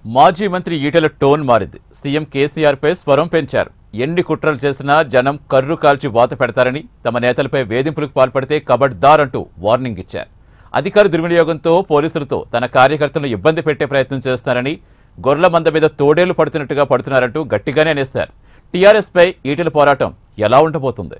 మాజీ మంత్రి ఈటెల టోన్ మారింది సీఎం కేసీఆర్ పై స్వరం పెంచారు ఎన్ని కుట్రలు చేసినా జనం కర్రు కాల్చి వాత పెడతారని తమ నేతలపై వేధింపులకు పాల్పడితే కబడ్దార్ అంటూ వార్నింగ్ ఇచ్చారు అధికార దుర్వినియోగంతో పోలీసులతో తన కార్యకర్తలను ఇబ్బంది పెట్టే ప్రయత్నం చేస్తున్నారని గొర్రెల మంద మీద తోడేళ్లు పడుతున్నట్టుగా పడుతున్నారంటూ గట్టిగానే అనేశారు టీఆర్ఎస్పై ఈటెల పోరాటం ఎలా ఉండబోతుంది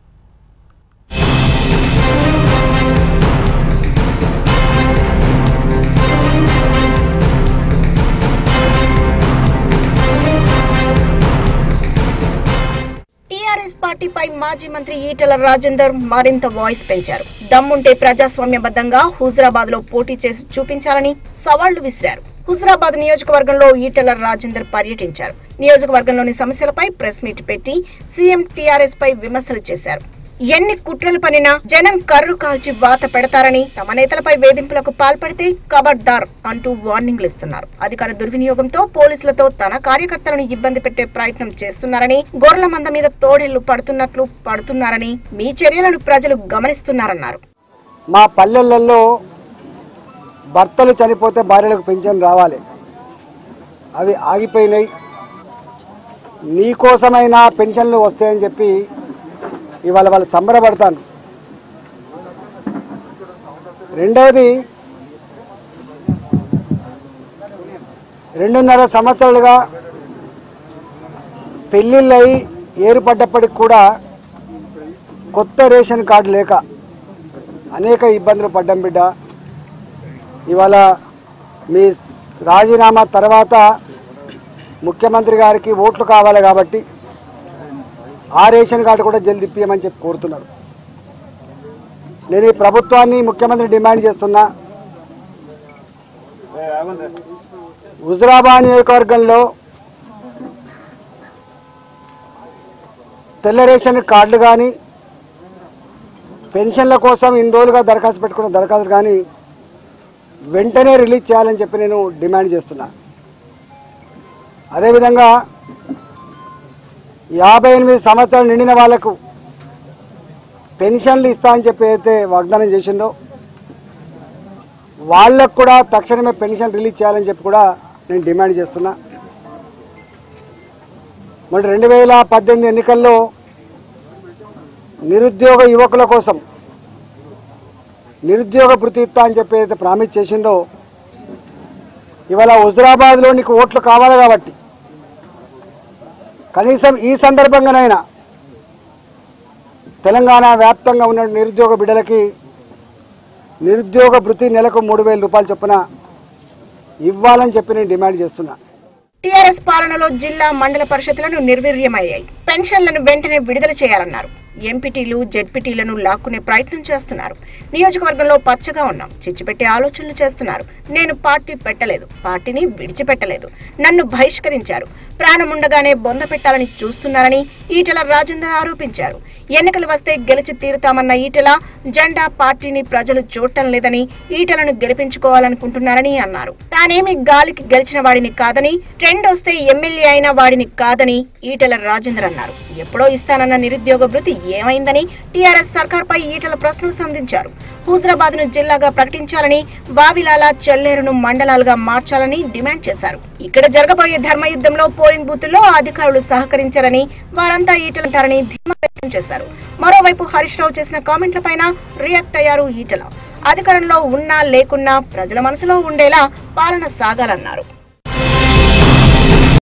టీఆర్ఎస్ పార్టీపై మాజీ మంత్రి ఈటల రాజేందర్ మరింత వాయిస్ పెంచారు దమ్ముంటే ప్రజాస్వామ్యబద్ధంగా హుజరాబాద్ లో పోటీ చేసి చూపించాలని సవాళ్లు విసిరారు హుజరాబాద్ నియోజకవర్గంలో ఈటల రాజేందర్ పర్యటించారు నియోజకవర్గంలోని సమస్యలపై ప్రెస్ మీట్ పెట్టి సీఎం టీఆర్ఎస్ పై విమర్శలు చేశారు ఎన్ని కుట్రలు పనినా జనం కర్రు కాల్చి వాత పెడతారని తమ నేతలపై వేధింపులకు పాల్పడితే కబర్దార్ అంటూ వార్నింగ్లు ఇస్తున్నారు అధికార దుర్వినియోగంతో పోలీసులతో తన కార్యకర్తలను ఇబ్బంది పెట్టే ప్రయత్నం చేస్తున్నారని గొర్రెల మంద మీద తోడేళ్లు పడుతున్నట్లు పడుతున్నారని మీ చర్యలను ప్రజలు గమనిస్తున్నారన్నారు మా పల్లెలలో భర్తలు చనిపోతే భార్యలకు పెన్షన్ రావాలి అవి ఆగిపోయినాయి నీకోసమైనా పెన్షన్లు వస్తాయని చెప్పి ఇవాళ వాళ్ళు సంబరపడతాను రెండవది రెండున్నర సంవత్సరాలుగా పెళ్ళిళ్ళయి ఏర్పడ్డప్పటికి కూడా కొత్త రేషన్ కార్డు లేక అనేక ఇబ్బందులు పడ్డం బిడ్డ ఇవాళ మీ రాజీనామా తర్వాత ముఖ్యమంత్రి గారికి ఓట్లు కావాలి కాబట్టి ఆ రేషన్ కార్డు కూడా జల్ది ఇప్పియమని చెప్పి కోరుతున్నారు నేను ఈ ప్రభుత్వాన్ని ముఖ్యమంత్రి డిమాండ్ చేస్తున్నా హుజరాబాద్ నియోజకవర్గంలో తెల్ల రేషన్ కార్డులు కానీ పెన్షన్ల కోసం ఇన్ని రోజులుగా దరఖాస్తు పెట్టుకున్న దరఖాస్తు కానీ వెంటనే రిలీజ్ చేయాలని చెప్పి నేను డిమాండ్ చేస్తున్నా అదేవిధంగా యాభై ఎనిమిది సంవత్సరాలు నిండిన వాళ్లకు పెన్షన్లు ఇస్తా అని చెప్పి అయితే వాగ్దానం చేసిందో వాళ్ళకు కూడా తక్షణమే పెన్షన్ రిలీజ్ చేయాలని చెప్పి కూడా నేను డిమాండ్ చేస్తున్నా మరి రెండు వేల పద్దెనిమిది ఎన్నికల్లో నిరుద్యోగ యువకుల కోసం నిరుద్యోగ భృతి ఇస్తా అని చెప్పి అయితే ప్రామిస్ చేసిందో ఇవాళ హుజరాబాద్లో నీకు ఓట్లు కావాలి కాబట్టి కనీసం ఈ సందర్భంగానైనా తెలంగాణ వ్యాప్తంగా ఉన్న నిరుద్యోగ బిడ్డలకి నిరుద్యోగ భృతి నెలకు మూడు వేల రూపాయలు చొప్పున ఇవ్వాలని చెప్పి నేను డిమాండ్ చేస్తున్నా టీఆర్ఎస్ పాలనలో జిల్లా మండల పరిషత్లను నిర్వీర్యమయ్యాయి పెన్షన్లను వెంటనే విడుదల చేయాలన్నారు ఎంపీటీలు జెడ్పీటీలను లాక్కునే ప్రయత్నం చేస్తున్నారు నియోజకవర్గంలో పచ్చగా ఉన్నాం చిచ్చుపెట్టే ఆలోచనలు చేస్తున్నారు నేను పార్టీ పెట్టలేదు పార్టీని విడిచిపెట్టలేదు నన్ను బహిష్కరించారు ప్రాణముండగానే బొంద పెట్టాలని చూస్తున్నారని ఈటల రాజేందర్ ఆరోపించారు ఎన్నికలు వస్తే గెలిచి తీరుతామన్న ఈటల జెండా పార్టీని ప్రజలు చూడటం లేదని ఈటలను గెలిపించుకోవాలనుకుంటున్నారని అన్నారు తానేమి గాలికి గెలిచిన వాడిని కాదని ట్రెండ్ వస్తే ఎమ్మెల్యే అయిన వాడిని కాదని ఈటల రాజేందర్ అన్నారు ఎప్పుడో ఇస్తానన్న నిరుద్యోగ భృతి ఏమైందని టీఆర్ఎస్ సర్కార్పై ఈటల ప్రశ్నలు సంధించారు హుజరాబాద్ ను జిల్లాగా ప్రకటించాలని వావిలాల చెల్లేరును మండలాలుగా మార్చాలని డిమాండ్ చేశారు ఇక్కడ జరగబోయే ధర్మయుద్ధంలో పోలింగ్ బూతుల్లో అధికారులు సహకరించారని వారంతా ఈటలంటారని ధీమా వ్యక్తం చేశారు మరోవైపు హరీష్ రావు చేసిన కామెంట్లపైన రియాక్ట్ అయ్యారు ఈటల అధికారంలో ఉన్నా లేకున్నా ప్రజల మనసులో ఉండేలా పాలన సాగాలన్నారు